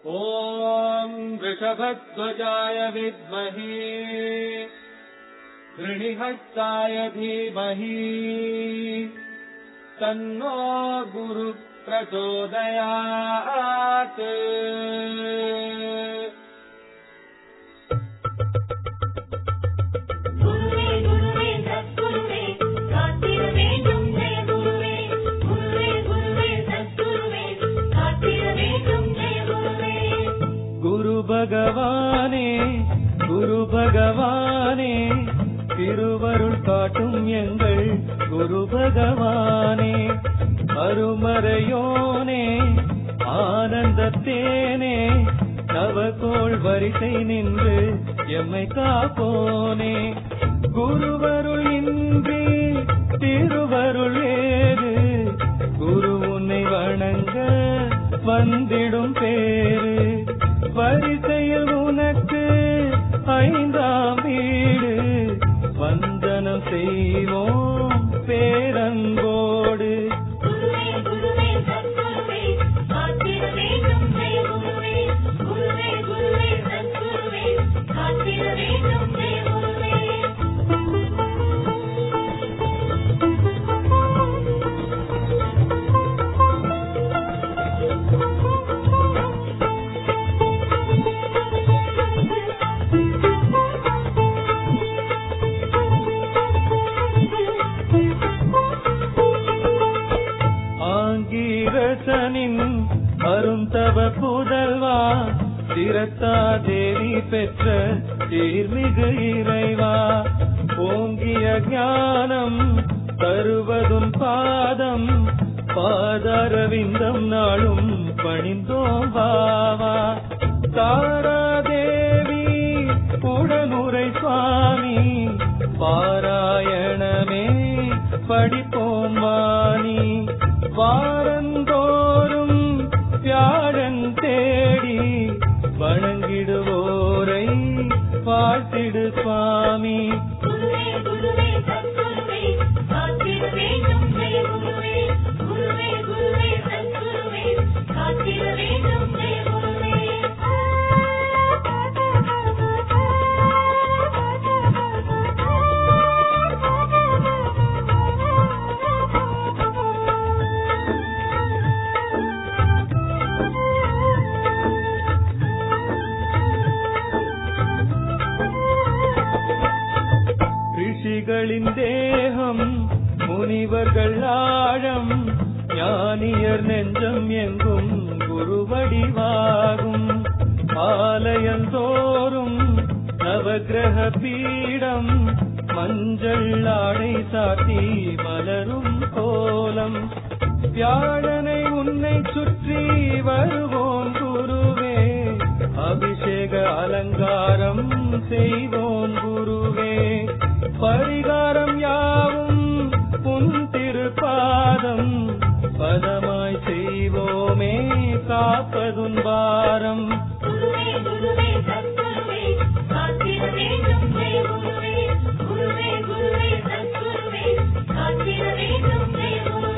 ॐ वृषभध्वजाय विद्महे कृणिहस्ताय धीमहि तन्नो गुरुः प्रचोदयात् குருவே குருவே சத்குருவே காத்திட வேண்டும் ஜெய குருவே குருவே குருவே சத்குருவே காத்திட வேண்டும் ஜெய குருவே குரு பகவானே குரு பகவானே திருவருள் காட்டும் எங்கள் குரு பகவானே அருமறையோனே ஆனந்தத்தேனே நவகோள் வரிசை நின்று எம்மை காப்போனே குருவருள் இன்றி திருவருள் ஏது குரு உன்னை வணங்க வந்திடும் பேரு வரிசையில் உனக்கு ஐந்தாம் வீடு வந்தனம் செய்வோம் பேரன்போடு குருவே குருவே சத்குருவே காத்திட வேண்டும் ஜெய குருவே குருவே குருவே சத்குருவே காத்திட வேண்டும் ஜெய குருவே ஆங்கீரசனின் அருந்தவ புதல்வா திரத்தா தேவி பெற்ற தீர்மிகு இறைவா ஓங்கிய ஞானம் தருவதுன் பாதம் பாதாரவிந்தம் நாளும் பணிந்தோம் வாவா தாராதேவி உடனுரை சுவாமி பாராயணமே படிப்போம் வாணி வாரந்தோறும் வியாழன் தேடி வணங்கிடுவோரை வாழ்த்திடு சுவாமி குருவே குருவே சத்குருவே காத்திட வேண்டும் ஜெய குருவே குருவே குருவே சத்குருவே காத்திட வேண்டும் ஜெய ரிஷிகளின் தேகம் முனிவர்கள் ஆழம் ஞானியர் நெஞ்சம் எங்கும் குருவடிவாகும் ஆலயந்தோறும் நவக்கிரக பீடம் மஞ்சள் ஆடை சாத்தி மலரும் கோலம் வியாழனை உன்னை சுற்றி வருவோம் குருவே அபிஷேக அலங்காரம் செய்வோம் குருவே பரிகாரம் யாவும் உன் திருப்பாதம் பதமாய் செய்வோமே காப்பதுன் பாரம் குருவே குருவே சத்குருவே காத்திட வேண்டும் ஜெய குருவே குருவே குருவே சத்குருவே காத்திட வேண்டும் ஜெய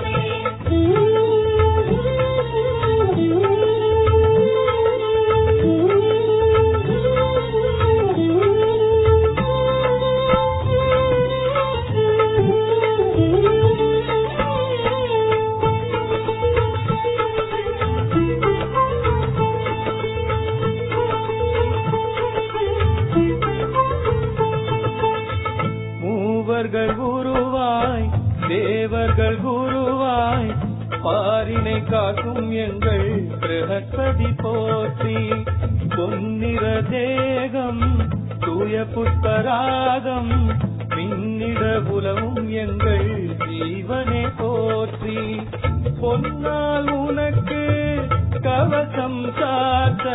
மூவர்கள் குருவாய் தேவர்கள் குருவாய் பாரினை காக்கும் எங்கள் பிரகஸ்பதி போற்றி பொன்னிற தேகம் தூய புஷ்பராகம் மின்னிட புலவும் எங்கள் ஜீவனே போற்றி பொன்னால் உனக்கு கவசம் சாத்த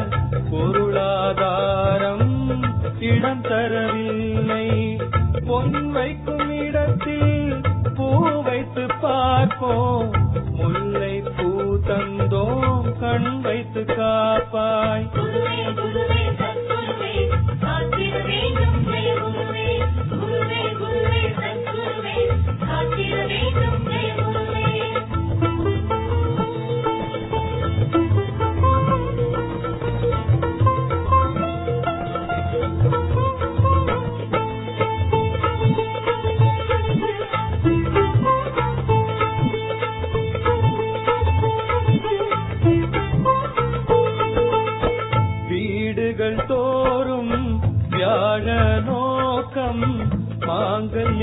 பொருளாதாரம் இடம் தரவில்லை பொன் வைக்கும் இடத்தில் பூ வைத்து பார்ப்போம் முல்லை பூ தந்தோம் கண் வைத்து காப்பாய் குருவே குருவே சத்குருவே காத்திட வேண்டும் ஜெய குருவே குருவே குருவே சத்குருவே காத்திட வேண்டும் ஜெய குருவே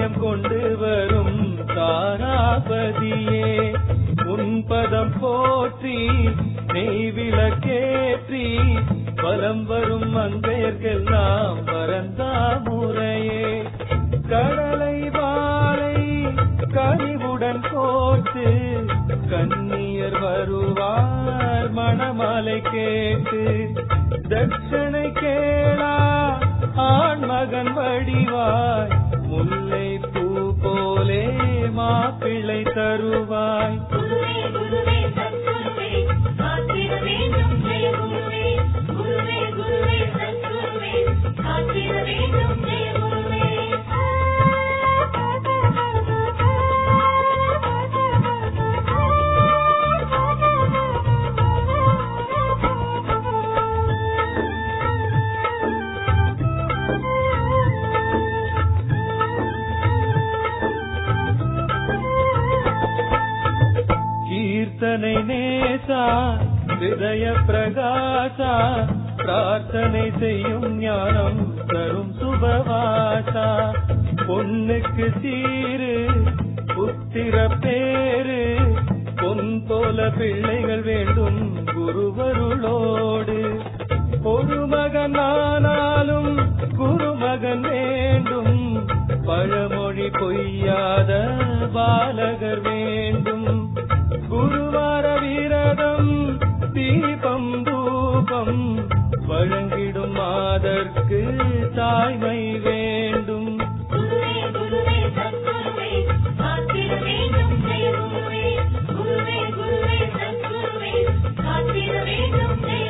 புண்ணியம் கொண்டு வரும் தாராபதியே உன் பதம் போற்றி நெய் விளக்கேற்றி வலம் வரும் மங்கையர்க்கெல்லாம் பரந்தா முறையே கடலை வாழை கனிவுடன் கோத்து கண்ணியர் வருவார் மணமாலை கேட்டு தட்சணை கேளா ஆண் மகன் வடிவாய் முல்லை பூ போலே மாப்பிள்ளை தருவாய் குருவே குருவே சத்குருவே காத்திட வேண்டும் ஜெய குருவே குருவே குருவே சத்குருவே காத்திட வேண்டும் ஜெய குருவே கீர்த்தனை நேசா ஹிருதய பிரகாசா பிரார்த்தனை செய்யும் ஞானம் தரும் சுபவாசா பொண்ணுக்கு சீரு புத்திர பேரு பொன் போல பிள்ளைகள் வேண்டும் குருவருளோடு ஒரு மகன் ஆனாலும் குருமகன் வேண்டும் பழமொழி பொய்யாத பாலகர் வேண்டும் குருவார விரதம் தீபம் தூபம் வழங்கிடும் மாதர்க்கு தாய்மை வேண்டும் குருவே குருவே சத்குருவே காத்திட வேண்டும் ஜெய குருவே குருவே குருவே சத்குருவே காத்திட வேண்டும் ஜெய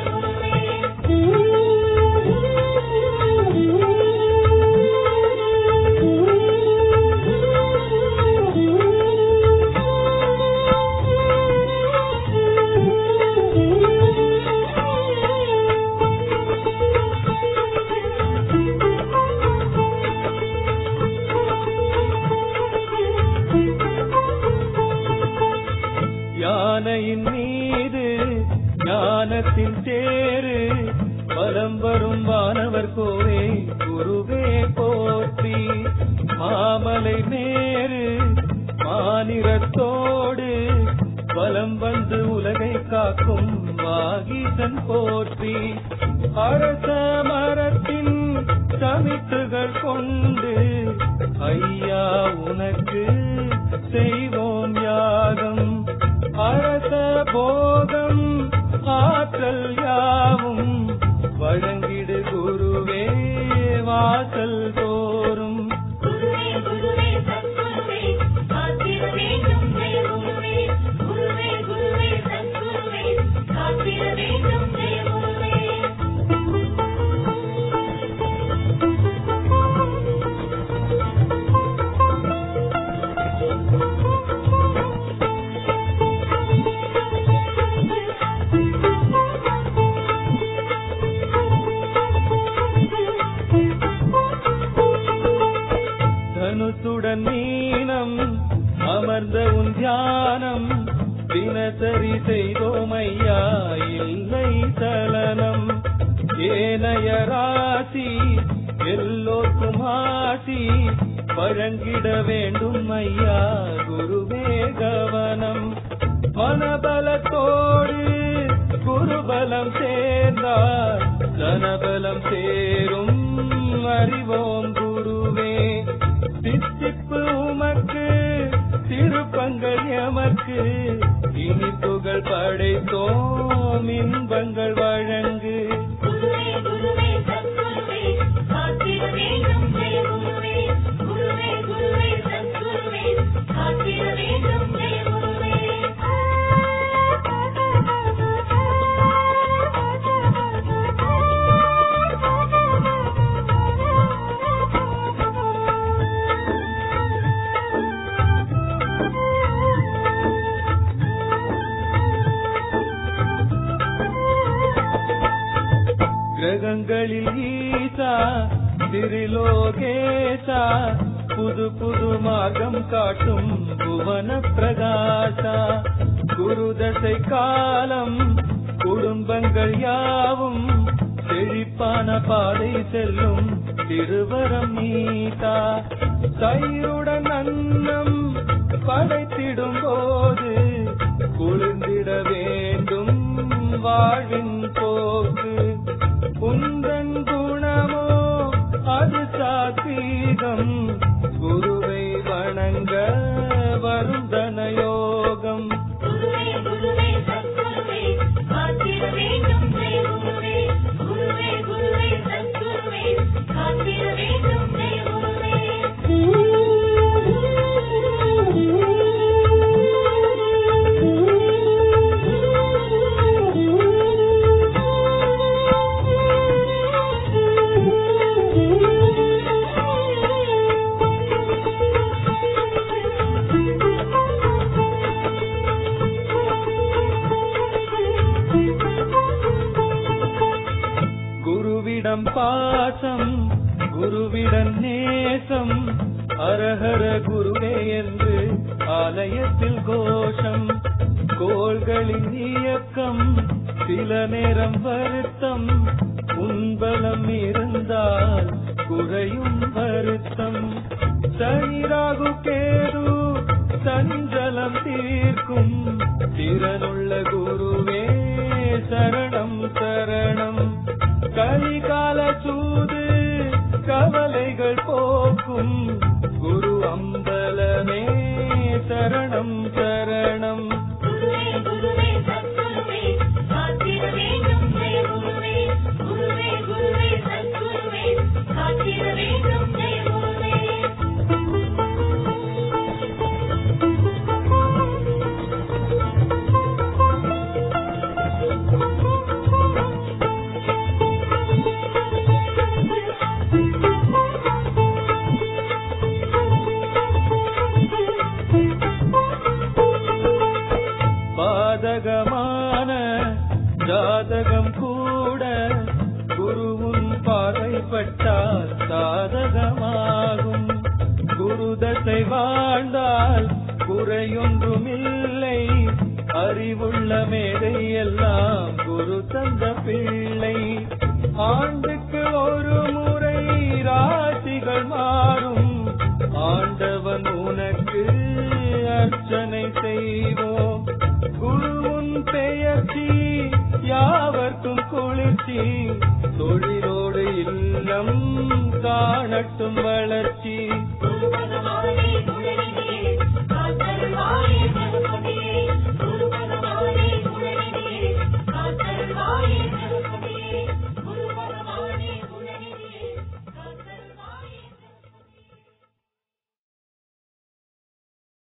யானையின் மீது ஞானத்தின் தேரு பலம் வரும் வானவர் கோவே குருவே போற்றி மாமலை நேரு மாநிறத்தோடு பலம் வந்து உலகை காக்கும் வாகீசன் போற்றி அரச மரத்தின் சமித்துகள் கொண்டு ஐயா உனக்கு செய்வோம் யாகம் அரச போகம் ஆற்றல் யாவும் வழங்கிடு குருவே வாசல் தோறும் குருவே குருவே சத்குருவே காத்திட வேண்டும் ஜெய குருவே குருவே குருவே சத்குருவே காத்திட வேண்டும் ஜெய குருவே தனுசுடன் மீனம் அமர்ந்த உன் தியானம் தினசரி செய்தோம் ஐயா இல்லை சலனம் ஏனைய ராசி எல்லோர்க்கும் ஆசி வழங்கிட வேண்டும் ஐயா குருவே கவனம் மனபலத்தோடு குருபலம் சேர்ந்தார் தனபலம் சேரும் அறிவோம் குருவே தித்திப்பு உமக்கு திருப்பங்கள் எமக்கு இனிப்புகள் படைத்தோம் இன்பங்கள் வழங்கு குருவே குருவே சத்குருவே காத்திட வேண்டும் ஜெய குருவே குருவே குருவே சத்குருவே காத்திட வேண்டும் ஜெய குருவே கிரகங்களில் ஈசா திரிலோகேசா புது புது மார்க்கம் காட்டும் புவன பிரகாசா குருதசை காலம் குடும்பங்கள் யாவும் செழிப்பான பாதை செல்லும் திருவரம் நீதா தயிருடன் அன்னம் படைத்திடும் போது குளிர்ந்திட வேண்டும் வாழ்வின் போக்கு உந்தன் குணமோ அது சாத்வீகம் குருவை வணங்க வரும் தனயோகம் குருவே குருவே சத்குருவே காத்திட வேண்டும் ஜெய குருவே குருவே குருவே சத்குருவே காத்திட வேண்டும் ஜெய குருவிடம் பாசம் குருவிடம் நேசம் அரஹர குருவே என்று ஆலயத்தில் கோஷம் கோள்களின் இயக்கம் சில நேரம் வருத்தம் உன்பலம் இருந்தால் குறையும் வருத்தம் சனிராகு கேது சஞ்சலம் தீர்க்கும் திறனுள்ள குருவே சரணம் சரணம் கலிகால சூது கவலைகள் போக்கும் குரு அம்பலமே சரணம் சரணம் குருவே குருவே சத்குருவே காத்திட வேண்டும் ஜெய குருவே குருவே குருவே சத்குருவே காத்திட வேண்டும் ஜெய குருவே பாதகமான ஜாதகம் கூட குருவும் பாதைப்பட்டால் சாதகமாகும் குரு தசை வாழ்ந்தால் குறையொன்றுமில்லை அறிவுள்ள மேதை எல்லாம் குரு தந்த பிள்ளை ஆண்டுக்கு ஒரு முறை ராசிகள் மாறும் ஆண்டவன் உனக்கு அர்ச்சனை செய்வோம் குருவுன் பெயர்ச்சி யாவர்க்கும் குளிர்ச்சி தொழிலோடு இல்லம் காணட்டும் வளர்ச்சி குரு பகவானே குருவிலே